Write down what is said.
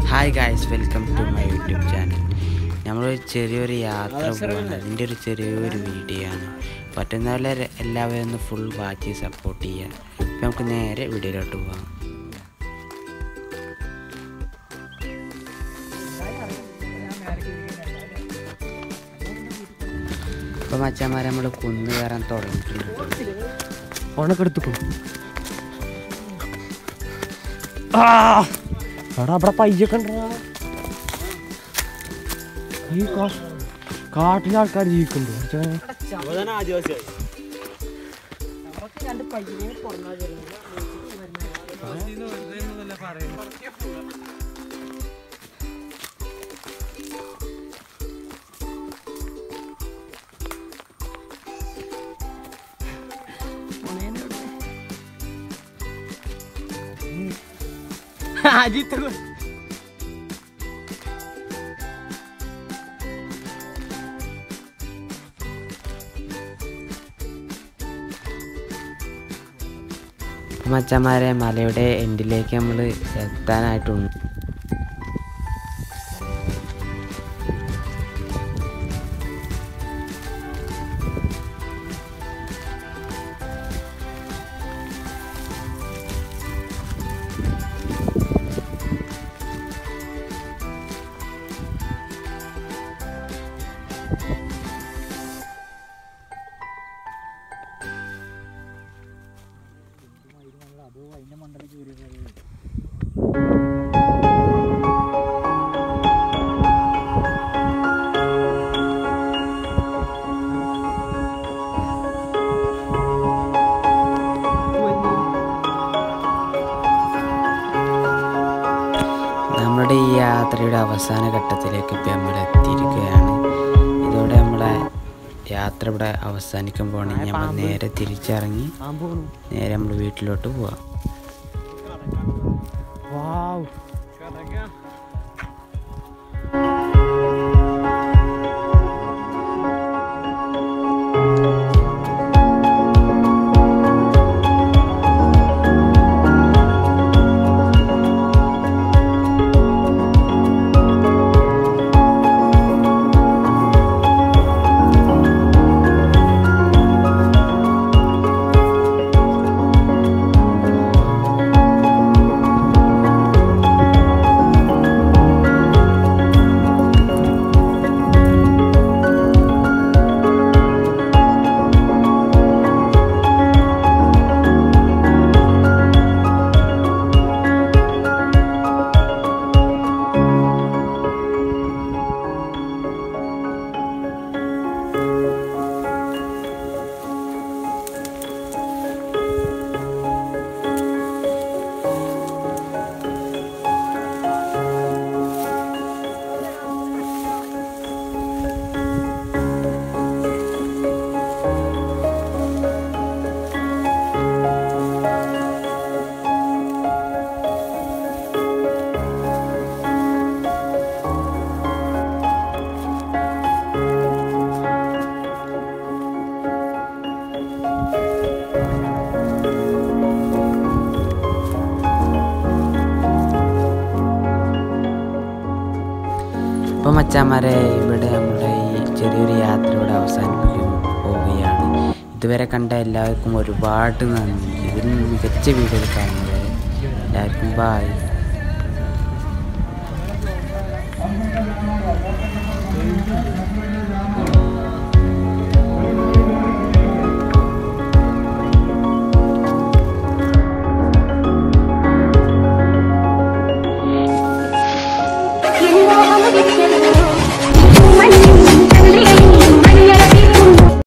Hi guys welcome to my YouTube channel നമ്മളൊരു ചെറിയൊരു യാത്ര പോവാണ് അതിൻ്റെ ഒരു ചെറിയൊരു വീഡിയോ ആണ് പറ്റുന്ന പോലെ ര- എല്ലാവരും ഒന്ന് ഫുൾ വാച്ച് ചെയ്ത് സപ്പോർട്ട് ചെയ്യുക ഇപ്പം നമുക്ക് നേരെ വീഡിയോയിലോട്ട് പോവാം ഇപ്പം മച്ചാന്മാരെ നമ്മൾ കുന്ന് കയറാൻ തുടങ്ങിയിട്ടുണ്ട് ഓണൊക്കെ എടുത്തുക്കോ ആ എടാ അവിടെ പയ്യൊക്കെ ഉണ്ടെടാ. ഈ കാ- കാട്ടിലെ ആൾക്കാർ ജീവിക്കുന്നുണ്ട് അജിത്ത് അപ്പം മച്ചാന്മാരെ മലയുടെ എൻഡിലേക്ക് നമ്മൾ എത്താനായിട്ടുണ്ട് നമ്മുടെ ഈ യാത്രയുടെ അവസാന ഘട്ടത്തിലേക്ക് ഇപ്പം നമ്മൾ എത്തിയിരിക്കുകയാണ് ഇതോടെ നമ്മളെ യാത്ര ഇവിടെ അവസാനിക്കുമ്പോൾ നമ്മൾ നേരെ തിരിച്ചിറങ്ങി നേരെ നമ്മൾ വീട്ടിലോട്ട് പോവാം വാവ് അപ്പോൾ മച്ചാന്മാരെ ഇവിടെ നമ്മുടെ ഈ ചെറിയൊരു യാത്ര ഇവിടെ അവസാനിപ്പിക്കും പോവുകയാണ് ഇതുവരെ കണ്ട എല്ലാവർക്കും ഒരുപാട് നന്ദി ഇതിൽ മികച്ച വീഡിയോ കാണുന്നത് എല്ലാവർക്കും ബായ് من